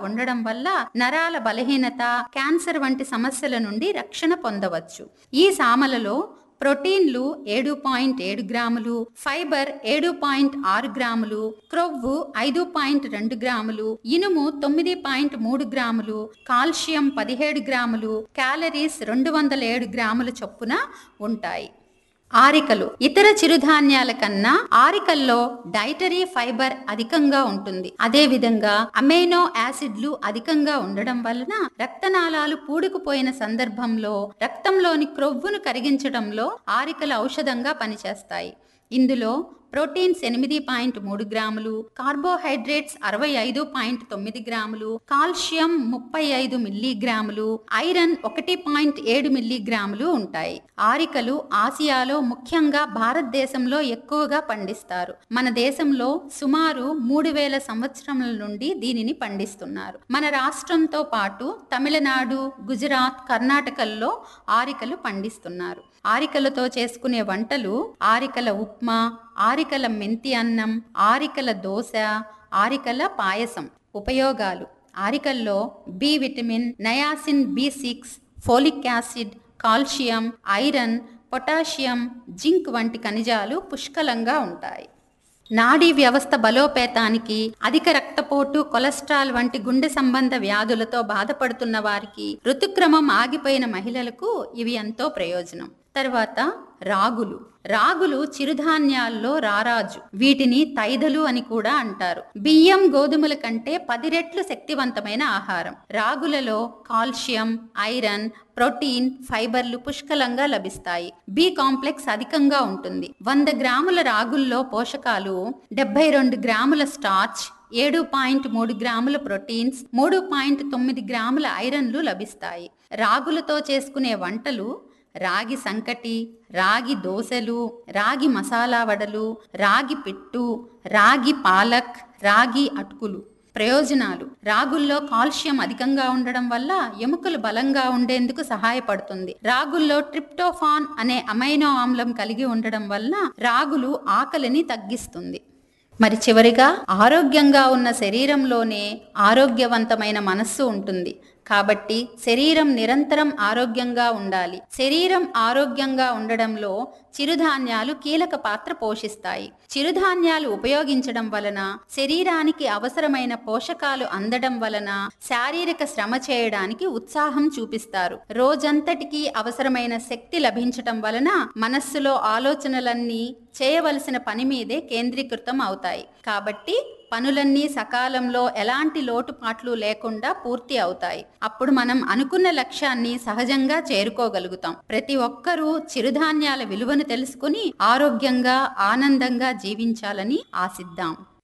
ఉండడం వల్ల నరాల బలహీనత క్యాన్సర్ వంటి సమస్యల నుండి రక్షణ పొందవచ్చు ఈ సామలలో ప్రోటీన్లు ఏడు పాయింట్ ఏడు గ్రాములు ఫైబర్ ఏడు పాయింట్ ఆరు గ్రాములు క్రొవ్వు ఐదు పాయింట్ రెండు గ్రాములు ఇనుము తొమ్మిది పాయింట్ మూడు గ్రాములు కాల్షియం పదిహేడు గ్రాములు క్యాలరీస్ రెండు వందల ఏడు గ్రాముల చొప్పున ఉంటాయి ఆరికలు ఇతర చిరుధాన్యాల కన్నా ఆరికల్లో డైటరీ ఫైబర్ అధికంగా ఉంటుంది అదే విధంగా అమైనో యాసిడ్లు అధికంగా ఉండడం వలన రక్తనాళాలు పూడుకుపోయిన సందర్భంలో రక్తంలోని క్రొవ్వును కరిగించడంలో ఆరికలు ఔషధంగా పనిచేస్తాయి ఇందులో ప్రోటీన్స్ ఎనిమిది పాయింట్ మూడు గ్రాములు కార్బోహైడ్రేట్స్ అరవై ఐదు పాయింట్ తొమ్మిది గ్రాములు కాల్షియం ముప్పై ఐదు మిల్లీగ్రాములు ఐరన్ ఒకటి పాయింట్ ఏడు మిల్లీగ్రాములు ఉంటాయి ఆరికలు ఆసియాలో ముఖ్యంగా భారతదేశంలో ఎక్కువగా పండిస్తారు మన దేశంలో సుమారు మూడు వేల సంవత్సరముల నుండి దీనిని పండిస్తున్నారు మన రాష్ట్రంతో పాటు తమిళనాడు గుజరాత్ కర్ణాటకల్లో ఆరికలు పండిస్తున్నారు ఆరికలతో చేసుకునే వంటలు ఆరికల ఉప్మా ఆరికల మెంతి అన్నం ఆరికల దోశ ఆరికల పాయసం ఉపయోగాలు ఆరికల్లో B vitamin niacin B six folic acid calcium iron potassium zinc వంటి ఖనిజాలు పుష్కలంగా ఉంటాయి నాడీ వ్యవస్థ బలోపేతానికి అధిక రక్తపోటు కొలెస్ట్రాల్ వంటి గుండె సంబంధ వ్యాధులతో బాధపడుతున్న వారికి ఋతుక్రమం ఆగిపోయిన మహిళలకు ఇవి ఎంతో ప్రయోజనం తర్వాత రాగులు రాగులు చిరుధాన్యాల్లో రారాజు వీటిని తైదలు అని కూడా అంటారు బియ్యం గోధుమల కంటే పది రెట్లు శక్తివంతమైన ఆహారం రాగులలో కాల్షియం ఐరన్ ప్రోటీన్ ఫైబర్లు పుష్కలంగా లభిస్తాయి బి కాంప్లెక్స్ అధికంగా ఉంటుంది వంద గ్రాముల రాగుల్లో పోషకాలు డెబ్బై రెండు గ్రాముల స్టార్చ్ ఏడు పాయింట్ మూడు గ్రాముల ప్రోటీన్స్ మూడు పాయింట్ తొమ్మిది గ్రాముల ఐరన్లు లభిస్తాయి రాగులతో చేసుకునే వంటలు రాగి సంకటి రాగి దోశలు రాగి మసాలా వడలు రాగి పిట్టు రాగి పాలక్ రాగి అటుకులు ప్రయోజనాలు రాగుల్లో కాల్షియం అధికంగా ఉండడం వల్ల ఎముకలు బలంగా ఉండేందుకు సహాయపడుతుంది రాగుల్లో ట్రిప్టోఫాన్ అనే అమైనో ఆమ్లం కలిగి ఉండడం వల్ల రాగులు ఆకలిని తగ్గిస్తుంది మరి చివరిగా ఆరోగ్యంగా ఉన్న శరీరంలోనే ఆరోగ్యవంతమైన మనస్సు ఉంటుంది కాబట్టి శరీరం నిరంతరం ఆరోగ్యంగా ఉండాలి శరీరం ఆరోగ్యంగా ఉండడంలో చిరుధాన్యాలు కీలక పాత్ర పోషిస్తాయి చిరుధాన్యాలు ఉపయోగించడం వలన శరీరానికి అవసరమైన పోషకాలు అందడం వలన శారీరక శ్రమ చేయడానికి ఉత్సాహం చూపిస్తారు రోజంతటికి అవసరమైన శక్తి లభించటం వలన మనస్సులో ఆలోచనలన్నీ చేయవలసిన పని మీదే కేంద్రీకృతం అవుతాయి కాబట్టి పనులన్నీ సకాలంలో ఎలాంటి లోటుపాట్లు లేకుండా పూర్తి అవుతాయి అప్పుడు మనం అనుకున్న లక్ష్యాన్ని సహజంగా చేరుకోగలుగుతాం ప్రతి ఒక్కరూ చిరుధాన్యాల విలువను తెలుసుకుని ఆరోగ్యంగా ఆనందంగా జీవించాలని ఆశిద్దాం